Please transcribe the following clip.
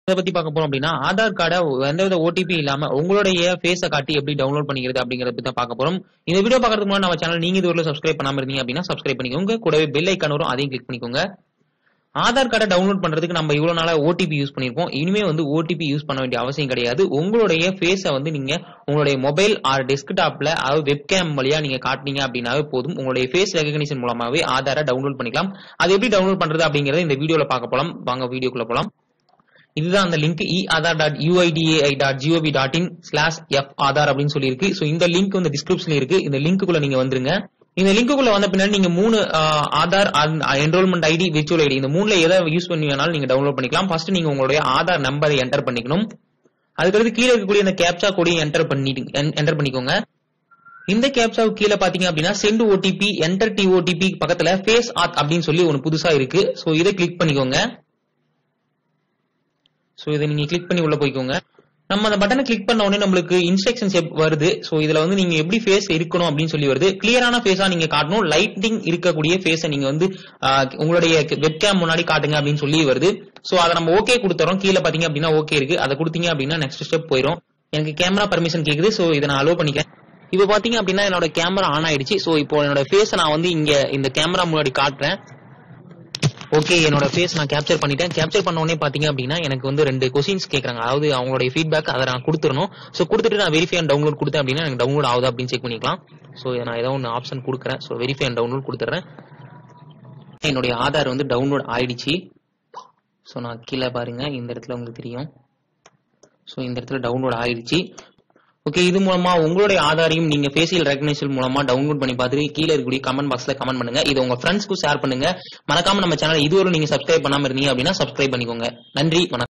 இதை பத்தி பார்க்க போறோம் அப்படின்னா ஆதார் கார்டை எந்தவித ஓடிபி இல்லாம உங்களுடைய ஃபேஸை காட்டி எப்படி டவுன்லோட் பண்ணிக்கிறது அப்படிங்கறத பத்தி தான் பார்க்க போறோம் இந்த வீடியோ பார்க்கறதுக்கு முன்னாடி நம்ம சேனல் நீங்க இதுவரை சப்ஸ்கிரைப் பண்ணாம இருந்தீங்க அப்படின்னா சப்ஸ்கிரைப் பண்ணிக்கோங்க கூடவே பெல் ஐக்கான் வரும் அதையும் கிளிக் பண்ணிக்கோங்க ஆதார் கார்டை டவுன்லோட் பண்றதுக்கு நம்ம இவ்வளவு நாளா ஓடிபி யூஸ் பண்ணிருப்போம் இனிமே வந்து ஓடிபி யூஸ் பண்ண வேண்டிய அவசியம் கிடையாது உங்களுடைய ஃபேஸை வந்து நீங்க உங்களுடைய மொபைல் ஆர் டெஸ்க்டாப்ல அதாவது வெப்கேம் வழியா நீங்க காட்டினீங்க அப்படின்னாவே போதும் உங்களுடைய ஃபேஸ் ரெகக்னிஷன் மூலமாவே ஆதாரை டவுன்லோட் பண்ணிக்கலாம் அது எப்படி டவுன்லோட் பண்றது அப்படிங்கறத இந்த வீடியோல பார்க்க போலாம் வாங்க வீடியோக்குள்ள போலாம் இதுதான் அந்த link e Aadhaar dot U I D A I dot G O V dot in slash F Aadhaar அப்படின்னு சொல்லி இருக்கு ஸோ இந்த லிங்க் வந்து டிஸ்கிரிப்ஷன்ல இருக்கு இந்த லிங்க்குள்ள நீங்க வந்துருங்க இந்த லிங்க்குள்ள வந்த பின்னாடி நீங்க மூணு ஆஹ், Aadhaar enrolment ID virtual ID இந்த மூணுல எதை யூஸ் பண்ணி வேணாலும் நீங்க டவுன்லோட் பண்ணிக்கலாம் ஃபர்ஸ்ட் நீங்க உங்களுடைய ஆதார் நம்பரை என்டர் பண்ணிக்கணும் அதுக்கடுத்து கீழே இருக்கக்கூடிய அந்த கேப்சா கோடையும் என்டர் பண்ணிட்டு என்டர் பண்ணிக்கோங்க இந்த கேப்சாவுக்கு கீழே பாத்தீங்க அப்படின்னா send OTP enter the OTP பக்கத்துல ஃபேஸ் ஆத் அப்படின்னு சொல்லி ஒன்னு புதுசா இருக்கு சோ இதை கிளிக் பண்ணிக்கோங்க சோ இதை நீங்க கிளிக் பண்ணி உள்ள போய்க்கோங்க நம்ம அந்த பட்டனை கிளிக் பண்ண உடனே நம்மளுக்கு இன்ஸ்ட்ரக்ஷன்ஸ் வருது சோ இதுல வந்து நீங்க எப்படி ஃபேஸ் இருக்கணும் அப்படின்னு சொல்லி வருது கிளியரான ஃபேஸா நீங்க காட்டணும் லைட்டிங் இருக்கக்கூடிய ஃபேஸை நீங்க வந்து ஆஹ், உங்களுடைய வெப்கேம் முன்னாடி காட்டுங்க அப்படின்னு சொல்லி வருது சோ அதை நம்ம ஓகே கொடுத்துறோம் கீழே பாத்தீங்க அப்படின்னா ஓகே இருக்கு அதை கொடுத்தீங்க அப்படின்னா நெக்ஸ்ட் ஸ்டெப் போயிடும் எனக்கு கேமரா பர்மிஷன் கேக்குது சோ இதை நான் அலோவ் பண்ணிக்கிறேன் இப்போ பாத்தீங்க அப்படின்னா என்னோட கேமரா ஆன் ஆயிடுச்சு சோ இப்போ என்னோட ஃபேஸை நான் வந்து இங்க இந்த கேமரா முன்னாடி காட்டுறேன் ஓகே என்னோட ஃபேஸ் நான் கேப்சர் பண்ணிட்டேன் கேப்சர் பண்ண உடனே பாத்தீங்க அப்படின்னா எனக்கு வந்து ரெண்டு கொஸ்டின்ஸ் கேக்குறாங்க அதாவது அவங்களுடைய ஃபீட்பேக் அதை நான் கொடுத்துடணும் ஸோ கொடுத்துட்டு நான் வெரிஃபை அண்ட் டவுன்லோட் கொடுத்தேன் அப்படின்னா எனக்கு டவுன்லோட் ஆகுது அப்படின்னு செக் பண்ணிக்கலாம் ஸோ நான் ஏதோ ஒன்று ஆப்ஷன் கொடுக்குறேன் ஸோ வெரிஃபை அண்ட் டவுன்லோட் கொடுத்துட்றேன் என்னுடைய ஆதார் வந்து டவுன்லோட் ஆயிடுச்சு ஸோ நான் கீழே பாருங்க இந்த இடத்துல உங்களுக்கு தெரியும் ஸோ இந்த இடத்துல டவுன்லோட் ஆயிடுச்சு ஓகே இது மூலமா உங்களுடைய ஆதாரையும் நீங்க ஃபேஷியல் ரெகக்னிஷன் மூலமா டவுன்லோட் பண்ணி பார்த்துட்டு கீழே இருக்கக்கூடிய கமெண்ட் பாக்ஸ்ல கமெண்ட் பண்ணுங்க இது உங்க ஃப்ரெண்ட்ஸ்க்கும் ஷேர் பண்ணுங்க மறக்காம நம்ம சேனல் இதுவரை நீங்க சப்ஸ்கிரைப் பண்ணாம இருந்தீங்க அப்படின்னா சப்ஸ்கிரைப் பண்ணிக்கோங்க நன்றி வணக்கம்